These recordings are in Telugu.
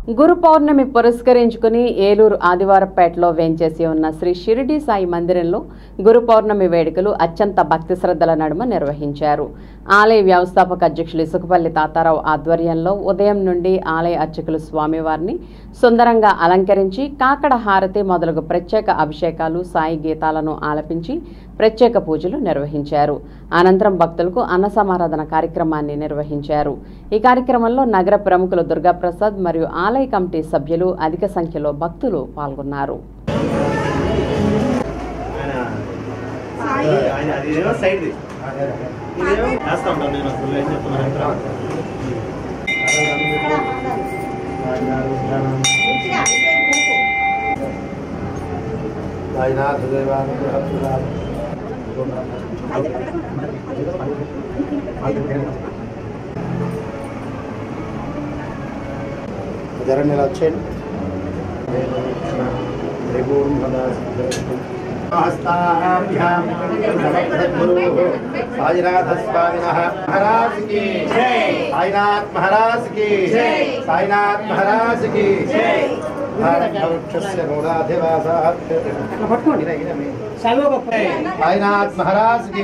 గురు పౌర్ణమి పురస్కరించుకుని ఏలూరు ఆదివారపేటలో వేంచేసి ఉన్న శ్రీ షిరిడి సాయి మందిరంలో గురు పౌర్ణమి వేడుకలు అత్యంత భక్తి శ్రద్ధల నడుమ నిర్వహించారు ఆలయ వ్యవస్థాపక అధ్యక్షులు ఇసుకపల్లి తాతారావు ఆధ్వర్యంలో ఉదయం నుండి ఆలయ అర్చకులు స్వామివారిని సుందరంగా అలంకరించి కాకడ హారతి మొదలగు ప్రత్యేక అభిషేకాలు సాయి గీతాలను ఆలపించి ప్రత్యేక పూజలు నిర్వహించారు అనంతరం భక్తులకు అన్న సమారాధన కార్యక్రమాన్ని నిర్వహించారు ఈ కార్యక్రమంలో నగర ప్రముఖులు దుర్గాప్రసాద్ మరియు ఆలయ కమిటీ సభ్యులు అధిక సంఖ్యలో భక్తులు పాల్గొన్నారు ఆయన ఆయన అది ఏమో సైడ్ ఇదేమో చేస్తా ఉంటాను నేను అసలు ఏం చెప్తున్నాను జరండి ఇలా వచ్చేయండి महाराज की साईनाथ महाराज की साईनाथ महाराज की वृक्षस्य मूलाधिवासात् साईनाथ महाराज की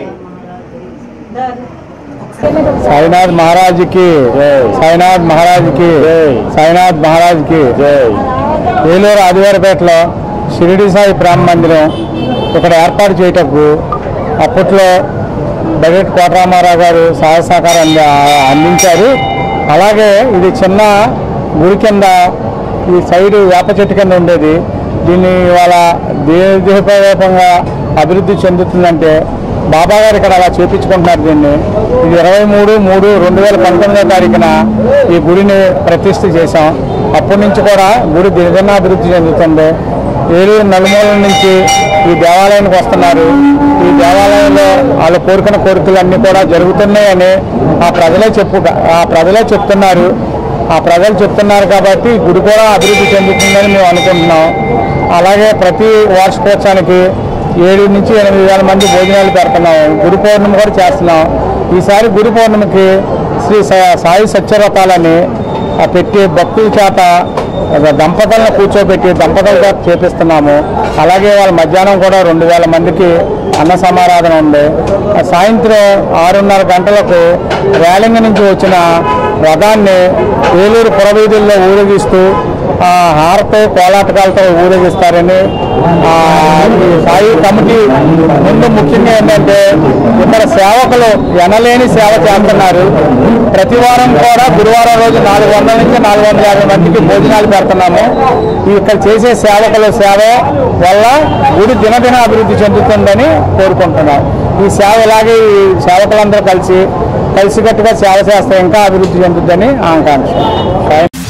సాయినాథ్ మహారాజ్ కి సాయినాథ్ మహారాజ్ కి సాయినాథ్ మహారాజ్ కి ఏలూరు ఆదివారపేటలో షిరిడి సాయి బ్రాహ్మ మందిరం ఇక్కడ ఏర్పాటు చేయటకు అప్పట్లో బడెట్ కోటరామారావు గారు సహాయ సహకారం అంది అందించారు అలాగే ఇది చిన్న గుడి కింద ఈ సైడ్ వేప చెట్టు కింద ఉండేది దీన్ని ఇవాళ దేశపూర్వకంగా అభివృద్ధి చెందుతుందంటే బాబా గారు ఇక్కడ అలా చేపించుకుంటున్నారు దీన్ని ఇది ఇరవై మూడు మూడు రెండు వేల పంతొమ్మిదో తారీఖున ఈ గుడిని ప్రతిష్ఠ చేశాం అప్పటి నుంచి కూడా గుడి దినదిన అభివృద్ధి చెందుతుంది ఏలూరు నలుమూలల నుంచి ఈ దేవాలయానికి వస్తున్నారు ఈ దేవాలయంలో వాళ్ళు కోరుకున్న కోరికలన్నీ కూడా జరుగుతున్నాయని ఆ ప్రజలే చెప్పు ఆ ప్రజలే చెప్తున్నారు ఆ ప్రజలు చెప్తున్నారు కాబట్టి ఈ గుడి కూడా అభివృద్ధి చెందుతుందని మేము అనుకుంటున్నాం అలాగే ప్రతి వార్షికోత్సవానికి ఏడు నుంచి ఎనిమిది వేల మంది భోజనాలు పెడుతున్నాం గురు పౌర్ణమి కూడా చేస్తున్నాం ఈసారి గురు పౌర్ణమికి శ్రీ సా- సాయి సత్యరథాలని ఆ పెట్టి భక్తుల చేత దంపతులను కూర్చోబెట్టి దంపతుల చేత చేపిస్తున్నాము అలాగే వాళ్ళ మధ్యాహ్నం కూడా రెండు వేల మందికి అన్న సమారాధన ఉంది ఆ సాయంత్రం ఆరున్నర గంటలకు రేలింగ నుంచి వచ్చిన రథాన్ని ఏలూరు పురవీధుల్లో ఊరేగిస్తూ ఆ హారతో కోలాటకాలతో ఊరేగిస్తారని ఆ, ఈ సాయి కమిటీ ముందు ముఖ్యంగా ఏంటంటే ఇక్కడ సేవకులు ఎనలేని సేవ చేస్తున్నారు ప్రతి వారం కూడా గురువారం రోజు నాలుగు వందల నుంచి నాలుగు వందల యాభై మందికి భోజనాలు పెడుతున్నాము ఈ ఇక్కడ చేసే సేవకుల సేవ వల్ల గుడి దినదిన అభివృద్ధి చెందుతుందని కోరుకుంటున్నాం ఈ సేవ ఇలాగే ఈ సేవకులందరూ కలిసి కలిసికట్టుగా సేవ చేస్తే ఇంకా అభివృద్ధి చెందుతుందని ఆకాంక్ష